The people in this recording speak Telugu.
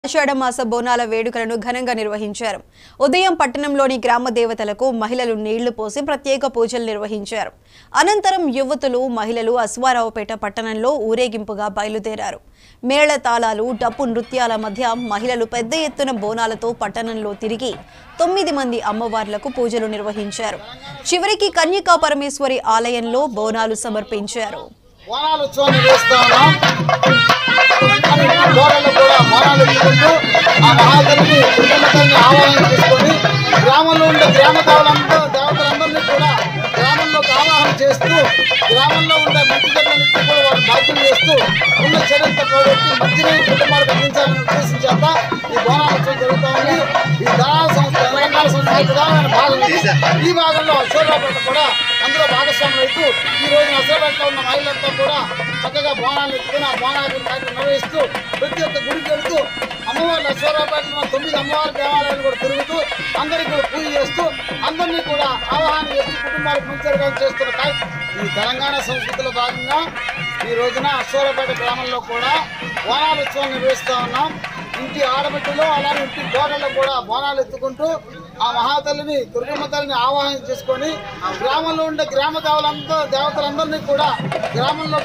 ఆషాఢ మాస బోనాల వేడుకలను ఘనంగా నిర్వహించారు ఉదయం పట్టణంలోని గ్రామ దేవతలకు మహిళలు నీళ్లు పోసి ప్రత్యేక పూజలు నిర్వహించారు అనంతరం యువతులు మహిళలు అశ్వారావుపేట పట్టణంలో ఊరేగింపుగా బయలుదేరారు మేళ తాళాలు డప్పు నృత్యాల మధ్య మహిళలు పెద్ద ఎత్తున బోనాలతో పట్టణంలో తిరిగి తొమ్మిది మంది అమ్మవార్లకు పూజలు నిర్వహించారు చివరికి కన్యకా పరమేశ్వరి ఆలయంలో బోనాలు సమర్పించారు బోనాలు ఉత్సవాన్ని వేస్తా ఉన్నాం గోడలు కూడా బోనాలు ఎత్తుకుంటూ ఆ మహాదేవిని దుర్గమ్మతల్ని ఆవాహన చేసుకొని గ్రామంలో ఉండే గ్రామ దేవతలందరూ దేవతలందరినీ కూడా గ్రామంలోకి ఆవాహన చేస్తూ గ్రామంలో ఉండే మంచి చెట్లన్నింటినీ కూడా వారు బాధ్యం చేస్తూ ఉన్న చెడంతా పోగొట్టి మంచిని కుటుంబాలకు అందించాలనే ఉద్దేశం చేత ఈ బోనాలు ఉత్సవం జరుగుతూ ఉంది ఈ దళాల సంస్థ తెలంగాణ సంస్థ ప్రధానమైన భాగం ఇది. ఈ భాగంలో అశోరాపేట కూడా అందులో భాగస్వాములు అవుతూ ఈ రోజున అశోరాపేటలో ఉన్న మహిళలంతా కూడా చక్కగా బోనాలు ఎత్తుకుని ఆ బోనాలు కార్యక్రమం నిర్వహిస్తూ ప్రతి ఒక్క గుడికి వెళుతూ అమ్మవార్లు అశ్వరాపేటలో ఉన్న తొమ్మిది అమ్మవారి దేవాలయాలు కూడా తిరుగుతూ అందరికీ కూడా పూజ చేస్తూ అందరినీ కూడా ఆవాహన చేస్తూ కుటుంబాలకు మంచి చేస్తున్న కార్య- ఈ తెలంగాణ సంస్కృతిలో భాగంగా ఈ రోజున అశ్వరాపేట గ్రామంలో కూడా బోనాల ఉత్సవం నిర్వహిస్తూ ఉన్నాం ఇంటి ఆడబిడ్డలు అలానే ఇంటి గోడల్లో కూడా బోనాలు ఎత్తుకుంటూ ఆ మహాతల్లిని దుర్గమ్మ తల్లిని ఆవాహన చేసుకొని గ్రామంలో ఉండే గ్రామ దేవతలందరూ దేవతలందరినీ కూడా గ్రామంలో